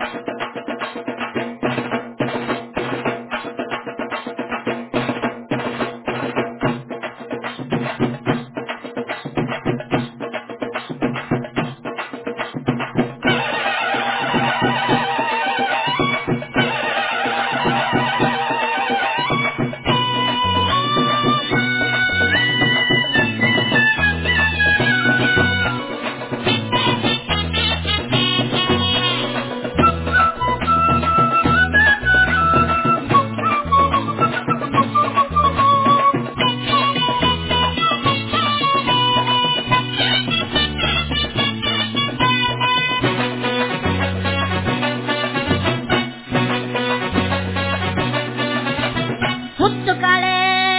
முத்துக்காலே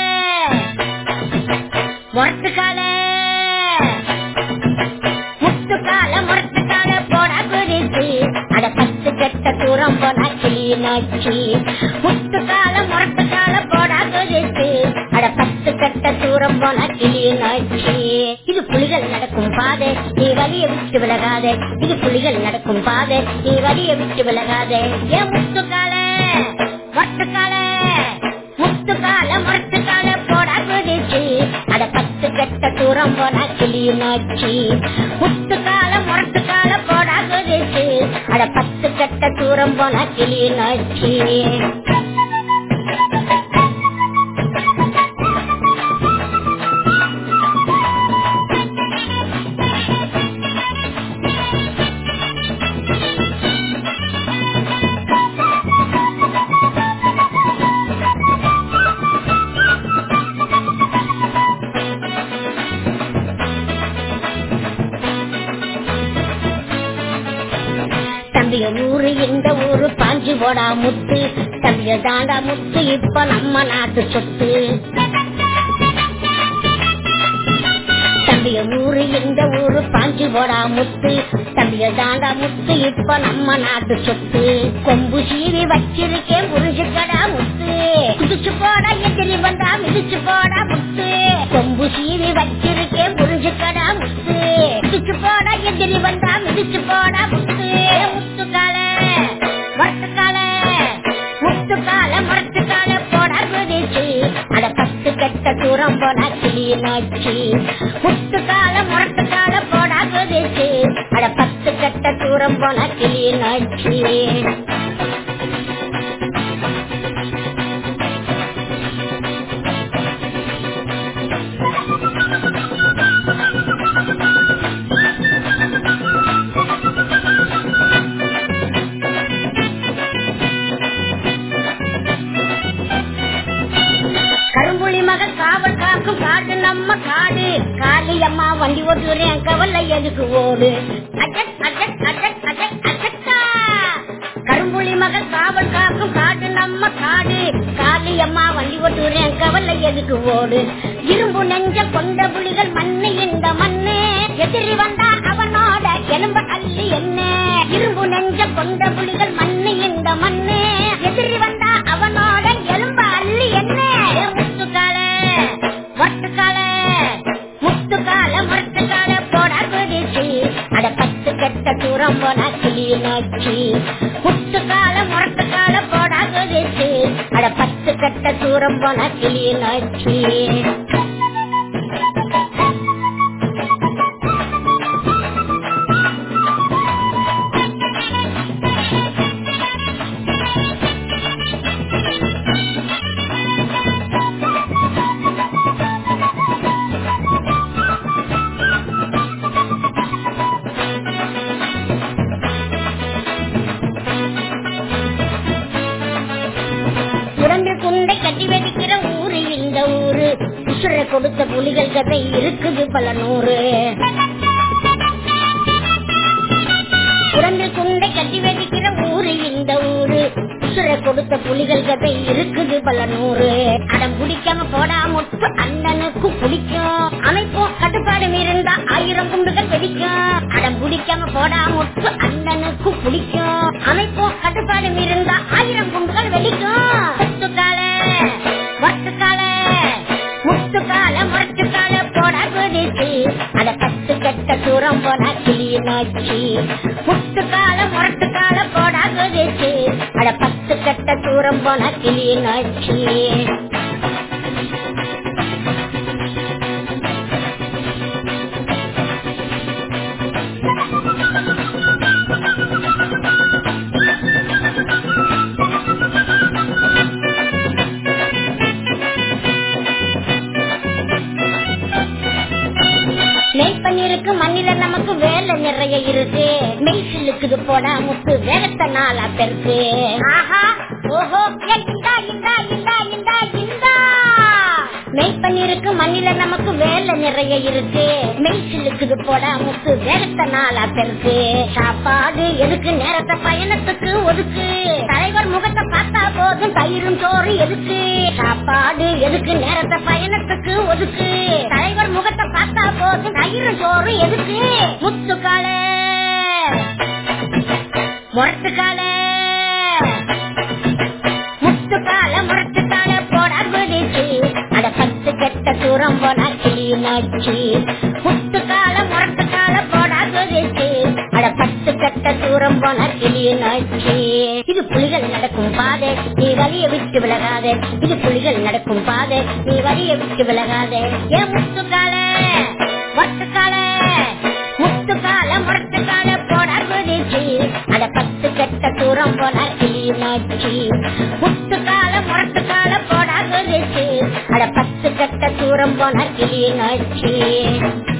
முரட்டுக்காலே முத்துக்கால முரட்டுக்கால போட குறிச்சு அட பத்து கெட்ட தூரம் போனா கிளியினாச்சு முத்துக்கால முரட்டுக்கால போட குறிச்சு அட பத்து கெட்ட தூரம் போனா கிளியினாச்சு இது புலிகள் நடக்கும் பாதை நீ வழிய விட்டு விலகாதே இது புலிகள் நடக்கும் பாதை நீ வழிய விட்டு விலகாதே ஏன் முத்துக்கால முரட்டுக்கால முத்துக்கால முரட்டுக்கால போட குதிச்சு அட பத்து கெட்ட தூரம் போனா கிளியினாச்சு முத்துக்கால முரட்டுக்கால போட குதிச்சு அட பத்து கெட்ட தூரம் போனா கிளியினாச்சு தம்பிய ஊரு இந்த ஊரு பாஞ்சு போடா முத்து தம்பிய தாண்டா முத்து இப்ப நம்ம நாட்டு சொத்து தம்பிய ஊரு இந்த ஊரு பாஞ்சு போடா முத்து தம்பிய தாண்டா முத்து இப்ப நம்ம நாட்டு சொத்து கொம்பு சீவி வச்சிருக்கேன் புரிஞ்சுக்கடா முத்து குதிச்சு போடா எதிரி வந்தா மிதிச்சு போடா முத்து கொம்பு சீவி வச்சிருக்கேன் புரிஞ்சுக்கடா முத்து குதிச்சு போடா எதிரி வந்தா மிதிச்சு போடா முத்து முத்துக்கால மரத்துக்கால முத்துக்கால மரத்துக்கால போடா குதிச்சு அட பத்து கெட்ட தூரம் போனா கிளியினாச்சு முத்துக்கால மரத்துக்கால போடா குதிச்சு அட பத்து கெட்ட தூரம் போனா கிளியினாச்சு கரும்புலி மகள் காவல் காக்கும் காடு நம்ம காடு காளி அம்மா வண்டி ஓட்டுறேன் கவலை எதுக்கு ஓடு அஜட் அஜட் அஜட் அஜட் அஜட்டா கரும்புலி மகள் காவல் காக்கும் காடு நம்ம காடு காளி அம்மா வண்டி ஓட்டுறேன் கவலை எதுக்கு ஓடு இரும்பு நெஞ்ச கொண்ட புலிகள் மண்ணு இந்த மண்ணு எதிரி வந்தா அவனோட எலும்பு அள்ளி என்ன இரும்பு நெஞ்ச கொண்ட புலிகள் மண்ணு இந்த மண்ணு எதிரி வந்தா அவனோட எலும்பு அள்ளி என்ன ஏ முத்துக்கால மொட்டுக்கால முத்துக்கால மொட்டுக்கால போடா குதிச்சு அட பத்து கெட்ட தூரம் போனா கிளியினாச்சு முத்துக்கால முரட்டுக்கால போடா குதிச்சு அட பத்து கெட்ட தூரம் போனா கிளியினாச்சு சுரண்டு குண்டை கட்டி வெடிக்கிற ஊரு இந்த ஊரு உசுர கொடுத்த புலிகள் கதை இருக்குது பல நூறு சுரண்டு குண்டை கட்டி வெடிக்கிற ஊரு இந்த ஊரு உசுர கொடுத்த புலிகள் கதை இருக்குது பல நூறு அடம் பிடிக்காம போடா முட்டு அண்ணனுக்கு பிடிக்கும் அமைப்போம் கட்டுப்பாடு மீறிந்தா ஆயிரம் குண்டுகள் வெடிக்கும் அடம் பிடிக்காம போடா முட்டு அண்ணனுக்கு பிடிக்கும் அமைப்போம் கட்டுப்பாடு மீறிந்தா ஆயிரம் குண்டுகள் வெடிக்கும் முத்துக்கால மொட்டுக்கால முத்துக்கால மொட்டுக்கால போடா குதிச்சு அட பத்து கட்ட தூரம் போனா கிளியினாச்சு முத்துக்கால முரட்டுக்கால போடா கெட்ட தூரம் போன கிளி நாச்சி நெய்ப்பண்ணிருக்கு மண்ணில நமக்கு வேலை நிறைய இருக்கு மெய்சிலுக்குது போடா முத்து வேகத்த நாளா பெருக்கு ஆஹா ஓஹோ ஏ, இந்தா இந்தா இந்தா இந்தா இந்தா மெய்ப்பண்ணிருக்கு மண்ணில நமக்கு வேலை நிறைய இருக்கு மெய்சிலுக்குது போடா முத்து வேகத்த நாளா பெருக்கு சாப்பாடு எதுக்கு நேரத்தை பயணத்துக்கு ஒதுக்கு தலைவர் முகத்தை பார்த்தா போதும் தயிரும் சோறு எதுக்கு சாப்பாடு எதுக்கு நேரத்தை பயணத்துக்கு ஒதுக்கு தலைவர் முகத்தை பார்த்தா போதும் தயிரும் சோறு எதுக்கு முத்துக்கால முரட்டுக்கால முத்துக்கால முரட்டுக்கால போடா குதிச்சு அட பத்து கெட்ட தூரம் போனா கிளி நாச்சி முத்துக்கால முரட்டுக்கால போடா குதிச்சு அட பத்து கெட்ட தூரம் போனா கிளி நாச்சி இது புலிகள் நடக்கும் பாதை நீ வழிய விட்டு விலகாதே இது புலிகள் நடக்கும் பாதை நீ வழிய விட்டு விலகாதே ஏன் முத்துக்கால முரட்டுக்கால முத்துக்கால முரட்டுக்கால போடா குதிச்சு அட பத்து கெட்ட தூரம் போனா கிளி நாச்சி முத்துக்கால முரட்டுக்கால போடா குதிச்சு அட பத்து கெட்ட தூரம் போனா கிளி நாச்சி